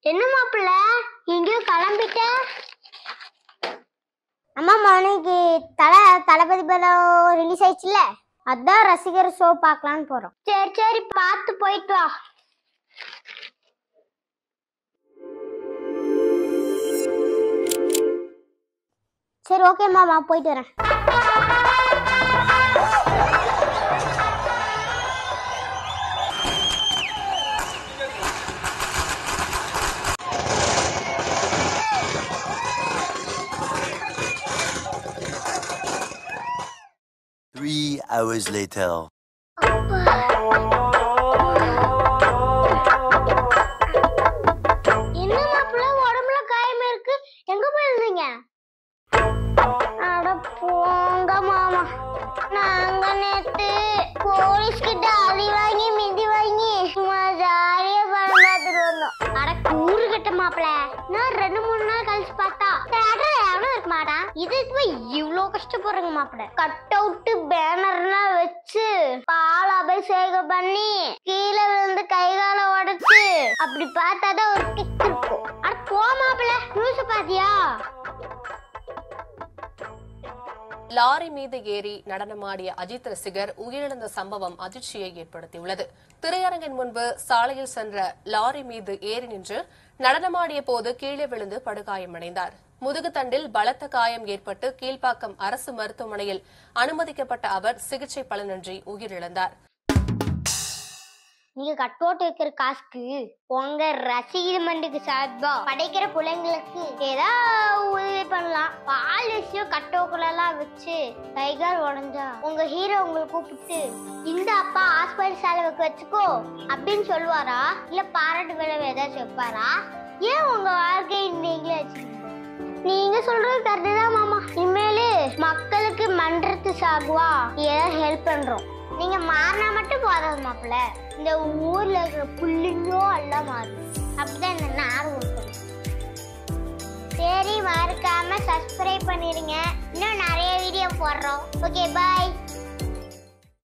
என்ன மாப்பிள்ள எங்கேயோ கிளம்பிட்ட அம்மா மனைக்கு தலை தளபதி படம் ரிலீஸ் ஆயிடுச்சுல்ல அதான் ரசிகர் ஷோ பார்க்கலான்னு போறோம் சரி சரி பார்த்து போயிட்டு வா சரி ஓகேம்மா நான் போயிட்டு வரேன் Three hours later. என்ன மாப்பிள்ள உடம்புல காயம் இருக்கு எங்க போயிருந்தீங்க அட போங்க மாமா நாங்க நேத்து போலீஸ் கிட்ட அடி வாங்கி மிதி வாங்கி சும்மா ஜாலியா படம் பார்த்துட்டு வந்தோம் அட கூறு கட்ட மாப்பிள்ள நான் ரெண்டு மூணு நாள் கழிச்சு பார்த்தா தேட்டர் எவனும் இருக்க மாட்டான் இதுக்கு போய் இவ்ளோ கஷ்டப்படுறங்க மாப்பிள்ள கட் அவுட் பேனர்லாம் வச்சு பால் அபிஷேகம் பண்ணி கீழே விழுந்து கை கால உடைச்சு அப்படி பார்த்தாதான் ஒரு கிக் இருக்கும் அட போ மாப்பிள்ள நியூஸ் பாத்தியா லாரி மீது ஏறி நடனமாடிய அஜித் ரசிகர் உயிரிழந்த சம்பவம் அதிர்ச்சியை ஏற்படுத்தியுள்ளது திரையரங்கின் முன்பு சாலையில் சென்ற லாரி மீது ஏறி நின்று நடனமாடிய போது கீழே விழுந்து படுகாயமடைந்தார் முதுகுத்தண்டில் பலத்த காயம் ஏற்பட்டு கீழ்ப்பாக்கம் அரசு மருத்துவமனையில் அனுமதிக்கப்பட்ட அவர் சிகிச்சை பலனின்றி உயிரிழந்தார் நீங்க கட்டோட்டு வைக்கிற காசுக்கு உங்க ரசிகர் மண்டுக்கு சார்பா படைக்கிற பிள்ளைங்களுக்கு ஏதாவது உதவி பண்ணலாம் பால் விஷயம் கட்டோக்குள்ளெல்லாம் வச்சு கைகால் உடஞ்சா உங்க ஹீரோ உங்களை கூப்பிட்டு இந்த அப்பா ஹாஸ்பிட்டல் செலவுக்கு வச்சுக்கோ அப்படின்னு சொல்லுவாரா இல்ல பாராட்டு விளைவு ஏதாச்சும் வைப்பாரா ஏன் உங்க வாழ்க்கையை நீங்களே வச்சுக்கீங்க நீங்க சொல்றது கரெக்டு தான் மாமா இனிமேலு மக்களுக்கு மன்றத்து சாகுவா ஏதாவது ஹெல்ப் பண்றோம் நீங்க மாறினா மட்டும் போதாது மாப்பிள்ள இந்த ஊர்ல இருக்கிற புள்ளிங்கோ எல்லாம் மாறும் அப்படிதான் இந்த நாடு உருப்படும் சரி மறக்காம சப்ஸ்கிரைப் பண்ணிருங்க இன்னும் நிறைய வீடியோ போடுறோம் ஓகே பாய்